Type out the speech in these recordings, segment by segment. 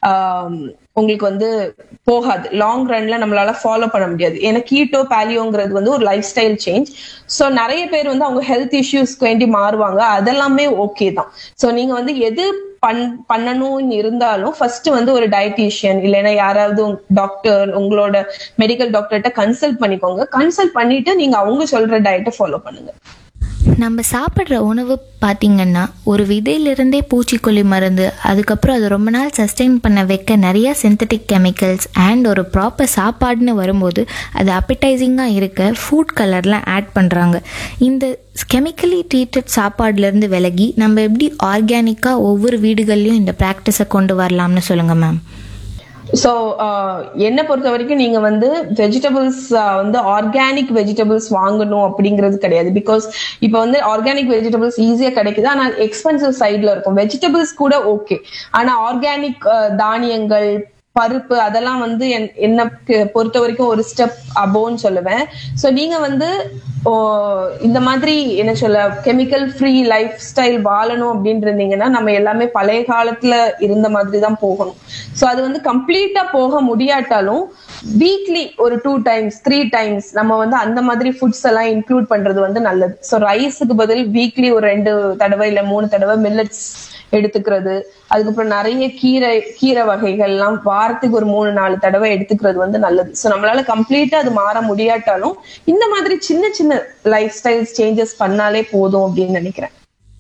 ஆம், உங்களுக்கு வந்து போகாது லாங் ரன்ல நம்மளால ஃபாலோ பண்ண முடியாது ஏன்னா கீட்டோ பேலியோங்கிறது வந்து ஒரு லைஃப் ஸ்டைல் சேஞ்ச் ஸோ நிறைய பேர் வந்து அவங்க ஹெல்த் இஷ்யூஸ்க்கு வேண்டி மாறுவாங்க அதெல்லாமே ஓகே தான் ஸோ நீங்க வந்து எது பண் பண்ணணும்னு இருந்தாலும் ஃபர்ஸ்ட் வந்து ஒரு டயட்டீஷியன் இல்லைன்னா யாராவது டாக்டர் உங்களோட மெடிக்கல் டாக்டர்கிட்ட கன்சல்ட் பண்ணிக்கோங்க கன்சல்ட் பண்ணிட்டு நீங்க அவங்க சொல்ற டயட்டை ஃபாலோ பண்ணுங்க நம்ம சாப்பிட்ற உணவு பார்த்திங்கன்னா ஒரு விதையிலிருந்தே பூச்சிக்கொல்லி மருந்து அதுக்கப்புறம் அது ரொம்ப நாள் சஸ்டெயின் பண்ண வைக்க நிறைய சிந்தட்டிக் கெமிக்கல்ஸ் அண்ட் ஒரு ப்ராப்பர் சாப்பாடுன்னு வரும்போது அது அப்படைசிங்காக இருக்க ஃபுட் கலர்லாம் ஆட் பண்ணுறாங்க இந்த கெமிக்கலி ட்ரீட்டட் சாப்பாடுலேருந்து விலகி நம்ம எப்படி ஆர்கானிக்காக ஒவ்வொரு வீடுகள்லையும் இந்த ப்ராக்டிஸை கொண்டு வரலாம்னு சொல்லுங்கள் மேம் ஸோ என்னை பொறுத்த வரைக்கும் நீங்க வந்து வெஜிடபிள்ஸ் வந்து ஆர்கானிக் வெஜிடபிள்ஸ் வாங்கணும் அப்படிங்கிறது கிடையாது பிகாஸ் இப்போ வந்து ஆர்கானிக் வெஜிடபிள்ஸ் ஈஸியா கிடைக்குது ஆனா எக்ஸ்பென்சிவ் சைட்ல இருக்கும் வெஜிடபிள்ஸ் கூட ஓகே ஆனா ஆர்கானிக் தானியங்கள் பருப்பு அதெல்லாம் வந்து என்- என்னை பொ- பொறுத்த வரைக்கும் ஒரு ஸ்டெப் அபோன்னு சொல்லுவேன் ஸோ நீங்க வந்து ஓ, இந்த மாதிரி என்ன சொல்ல கெமிக்கல் ஃப்ரீ லைஃப் ஸ்டைல் வாழணும் அப்படின்னு இருந்தீங்கன்னா நம்ம எல்லாமே பழைய காலத்துல இருந்த மாதிரி தான் போகணும் ஸோ அது வந்து கம்ப்ளீட்டா போக முடியாட்டாலும் வீக்லி ஒரு டூ டைம்ஸ் த்ரீ டைம்ஸ் நம்ம வந்து அந்த மாதிரி ஃபுட்ஸ் எல்லாம் இன்க்ளூட் பண்றது வந்து நல்லது ஸோ ரைஸுக்கு பதில் வீக்லி ஒரு ரெண்டு தடவை இல்ல மூணு தடவை மில்லட்ஸ் எடுத்துக்கிறது அதுக்கப்புறம் நிறைய கீரை கீரை வகைகள் எல்லாம் வாரத்துக்கு ஒரு மூணு நாலு தடவை எடுத்துக்கிறது வந்து நல்லது ஸோ நம்மளால கம்ப்ளீட்டா அது மாற முடியாட்டாலும் இந்த மாதிரி சின்ன சின்ன லைஃப் ஸ்டைல் சேஞ்சஸ் பண்ணாலே போதும் அப்படின்னு நினைக்கிறேன்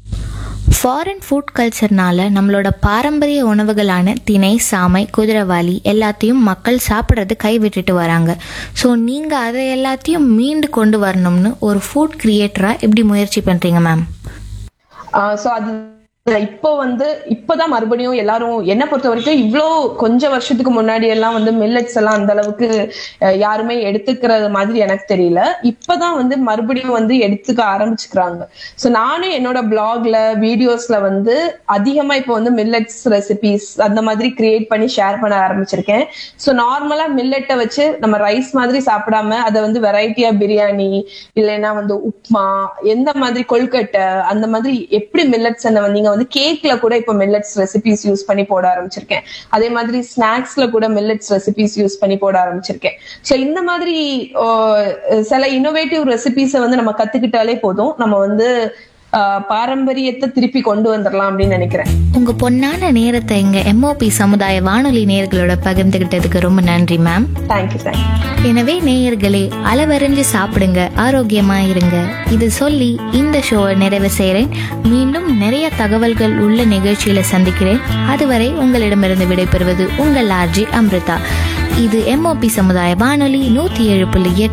ஃபாரின் ஃபுட் கல்ச்சர்னால நம்மளோட பாரம்பரிய உணவுகளான திணை சாமை குதிரைவாலி எல்லாத்தையும் மக்கள் சாப்பிட்றது கைவிட்டுட்டு வராங்க ஸோ நீங்கள் அதை எல்லாத்தையும் மீண்டு கொண்டு வரணும்னு ஒரு ஃபுட் கிரியேட்டராக எப்படி முயற்சி பண்ணுறீங்க மேம் ஸோ அது இப்போ வந்து இப்பதான் மறுபடியும் எல்லாரும் என்ன பொறுத்த வரைக்கும் இவ்வளோ கொஞ்ச வருஷத்துக்கு முன்னாடி எல்லாம் வந்து மில்லட்ஸ் எல்லாம் அந்த அளவுக்கு அஹ், யாருமே எடுத்துக்கிறது மாதிரி எனக்கு தெரியல இப்பதான் வந்து மறுபடியும் வந்து எடுத்துக்க ஆரம்பிச்சுக்கிறாங்க ஸோ நானும் என்னோட பிளாக்ல வீடியோஸ்ல வந்து அதிகமா இப்போ வந்து மில்லட்ஸ் ரெசிபிஸ் அந்த மாதிரி கிரியேட் பண்ணி ஷேர் பண்ண ஆரம்பிச்சிருக்கேன் ஸோ நார்மலா மில்லட்டை வச்சு நம்ம ரைஸ் மாதிரி சாப்பிடாம அதை வந்து வெரைட்டியா பிரியாணி இல்லைன்னா வந்து உப்மா எந்த மாதிரி கொழுக்கட்டை அந்த மாதிரி எப்படி மில்லட்ஸ் நீங்க வந்து கேக்ல கூட இப்போ மில்லட்ஸ் ரெசிபிஸ் யூஸ் பண்ணி போட ஆரம்பிச்சிருக்கேன் அதே மாதிரி ஸ்நாக்ஸ்ல கூட மில்லட்ஸ் ரெசிபிஸ் யூஸ் பண்ணி போட ஆரம்பிச்சிருக்கேன் ஸோ இந்த மாதிரி ஓ, சில இன்னோவேட்டிவ் ரெசிபிஸை வந்து நம்ம கத்துக்கிட்டாலே போதும் நம்ம வந்து ஆஹ், பாரம்பரியத்தை திருப்பி கொண்டு வந்துடலாம் அப்படின்னு நினைக்கிறேன் உங்கள் பொன்னான நேரத்தை எங்கள் எம்ஓபி சமுதாய வானொலி நேயர்களோட பகிர்ந்துக்கிட்டதுக்கு ரொம்ப நன்றி மேம் தேங்க்யூ தேங்க்யூ எனவே நேயர்களே அளவறிஞ்சு சாப்பிடுங்க ஆரோக்கியமா இருங்க இது சொல்லி இந்த ஷோவை நிறைவு செய்கிறேன் மீண்டும் நிறைய தகவல்கள் உள்ள நிகழ்ச்சியில சந்திக்கிறேன் அதுவரை உங்களிடமிருந்து விடைபெறுவது உங்கள் ஆர்ஜி அம்ரிதா இது எம்ஓபி சமுதாய வானொலி நூற்றி ஏழு புள்ளி எட்டு